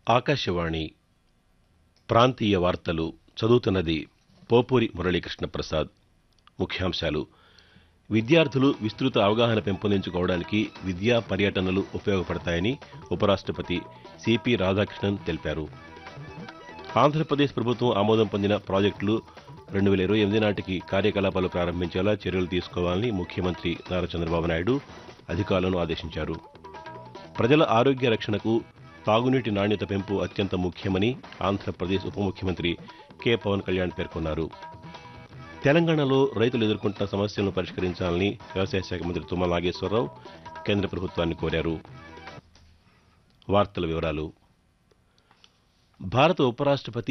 ఆకాశవాణి ప్రాంతీయ వార్తలు చదువుతున్నది పోపూరి మురళీకృష్ణ ప్రసాద్ ముఖ్యాంశాలు విద్యార్థులు విస్తృత అవగాహన పెంపొందించుకోవడానికి విద్యా పర్యటనలు ఉపయోగపడతాయని ఉపరాష్టపతి సిపి రాధాకృష్ణన్ తెలిపారు ఆంధ్రప్రదేశ్ ప్రభుత్వం ఆమోదం పొందిన ప్రాజెక్టులు రెండు వేల ఇరవై ఎనిమిది నాటికి కార్యకలాపాలు ప్రారంభించేలా చర్యలు తీసుకోవాలని ముఖ్యమంత్రి నారా చంద్రబాబు నాయుడు అధికారులను ఆదేశించారు ప్రజల ఆరోగ్య రక్షణకు తాగునీటి నాణ్యత పెంపు అత్యంత ముఖ్యమని ఆంధ్రప్రదేశ్ ఉప ముఖ్యమంత్రి కె పవన్ కళ్యాణ్ పేర్కొన్నారు తెలంగాణలో రైతులు ఎదుర్కొంటున్న సమస్యలను పరిష్కరించాలని వ్యవసాయ శాఖ మంత్రి తుమ్మల నాగేశ్వరరావు కేంద్ర ప్రభుత్వాన్ని కోరారు వార్తల వివరాలు భారత ఉపరాష్టపతి